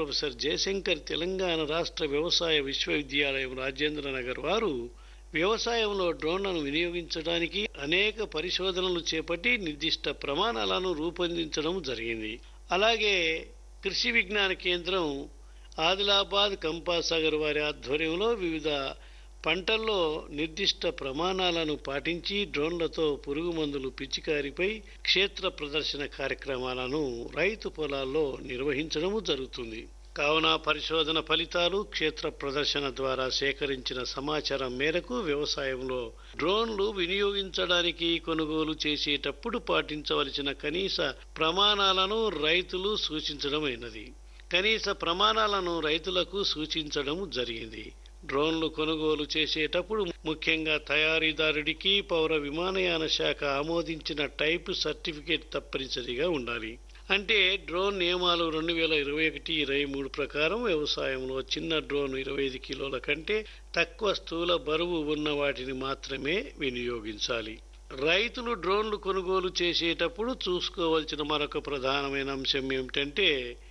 professor Jayashankar Telangana రాష్ట్ర వ్యవసాయ విశ్వవిద్యాలయం రాజేంద్ర నగర్ వారు వ్యవసాయంలో డ్రోన్లను వినియోగించడానికి అనేక పరిశోధనలు చేపట్టి నిర్దిష్ట ప్రమాణాలను రూపొందించడం జరిగింది అలాగే కృషి విజ్ఞాన కేంద్రం ఆదిలాబాద్ కంపాసాగర్ వారి ఆధ్వర్యంలో వివిధ పంటల్లో నిర్దిష్ట ప్రమాణాలను పాటించి డ్రోన్లతో పురుగు మందులు పిచికారిపై క్షేత్ర ప్రదర్శన కార్యక్రమాలను రైతు పొలాల్లో నిర్వహించడము జరుగుతుంది కావున పరిశోధన ఫలితాలు క్షేత్ర ప్రదర్శన ద్వారా సేకరించిన సమాచారం మేరకు వ్యవసాయంలో డ్రోన్లు వినియోగించడానికి కొనుగోలు చేసేటప్పుడు పాటించవలసిన కనీస ప్రమాణాలను రైతులు సూచించడమైనది కనీస ప్రమాణాలను రైతులకు సూచించడం జరిగింది డ్రోన్లు కొనుగోలు చేసేటప్పుడు ముఖ్యంగా తయారీదారుడికి పౌర విమానయాన శాఖ ఆమోదించిన టైప్ సర్టిఫికేట్ తప్పనిసరిగా ఉండాలి అంటే డ్రోన్ నియమాలు రెండు వేల ఇరవై ఒకటి ఇరవై మూడు ప్రకారం వ్యవసాయంలో చిన్న డ్రోన్ ఇరవై ఐదు కిలోల కంటే తక్కువ స్థూల బరువు ఉన్న వాటిని మాత్రమే వినియోగించాలి రైతులు డ్రోన్లు కొనుగోలు చేసేటప్పుడు చూసుకోవాల్సిన మరొక ప్రధానమైన అంశం ఏమిటంటే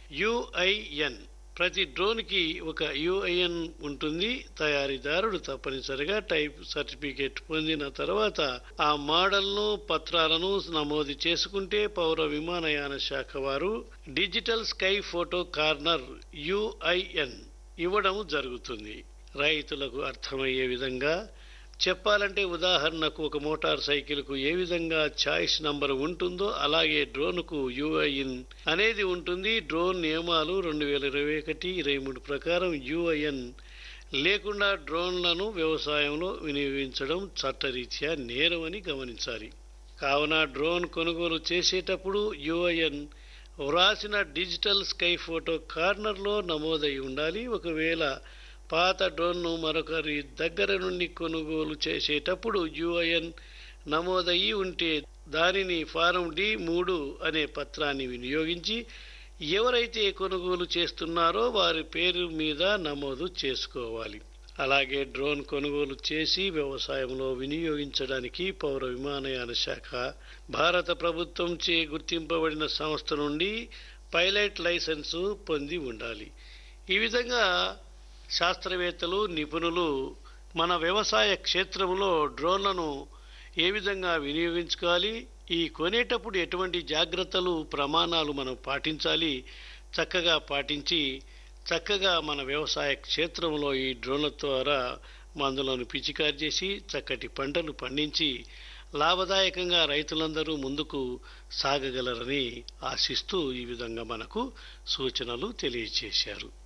యుఐఎన్ ప్రతి డ్రోన్కి ఒక యుఐఎన్ ఉంటుంది తయారీదారుడు తప్పనిసరిగా టైప్ సర్టిఫికేట్ పొందిన తర్వాత ఆ మోడల్ను పత్రాలను నమోదు చేసుకుంటే పౌర విమానయాన శాఖ వారు digital sky photo corner UIN ఇవ్వడం జరుగుతుంది రైతులకు అర్థమయ్యే విధంగా చెప్పాలంటే ఉదాహరణకు ఒక మోటార్ సైకిల్కు ఏ విధంగా ఛాయిస్ నంబర్ ఉంటుందో అలాగే డ్రోన్కు యుఐఎన్ అనేది ఉంటుంది డ్రోన్ నియమాలు రెండు వేల ఇరవై ఒకటి ఇరవై మూడు ప్రకారం యుఐఎన్ లేకుండా డ్రోన్లను వ్యవసాయంలో వినియోగించడం చట్టరీత్యా నేరమని గమనించాలి కావున డ్రోన్ కొనుగోలు చేసేటప్పుడు యుఐఎన్ వ్రాసిన డిజిటల్ స్కై ఫోటో కార్నర్లో నమోదై ఉండాలి ఒకవేళ పాత డ్రోన్ను మరొకరి దగ్గర నుండి కొనుగోలు చేసేటప్పుడు యుఐఎన్ నమోదయ్యి ఉంటే దానిని ఫారం డి మూడు అనే పత్రాన్ని వినియోగించి ఎవరైతే కొనుగోలు చేస్తున్నారో వారి పేరు మీద నమోదు చేసుకోవాలి అలాగే డ్రోన్ కొనుగోలు చేసి వ్యవసాయంలో వినియోగించడానికి పౌర విమానయాన శాఖ భారత ప్రభుత్వం చే గుర్తింపబడిన సంస్థ నుండి పైలట్ లైసెన్సు పొంది ఉండాలి ఈ విధంగా శాస్త్రవేత్తలు నిపుణులు మన వ్యవసాయ క్షేత్రంలో డ్రోన్లను ఏ విధంగా వినియోగించుకోవాలి ఈ కొనేటప్పుడు ఎటువంటి జాగ్రత్తలు ప్రమాణాలు మనం పాటించాలి చక్కగా పాటించి చక్కగా మన వ్యవసాయ క్షేత్రంలో ఈ డ్రోన్ల ద్వారా మందులను పిచికారి చేసి చక్కటి పంటలు పండించి లాభదాయకంగా రైతులందరూ ముందుకు సాగగలరని ఆశిస్తూ ఈ విధంగా మనకు సూచనలు తెలియజేశారు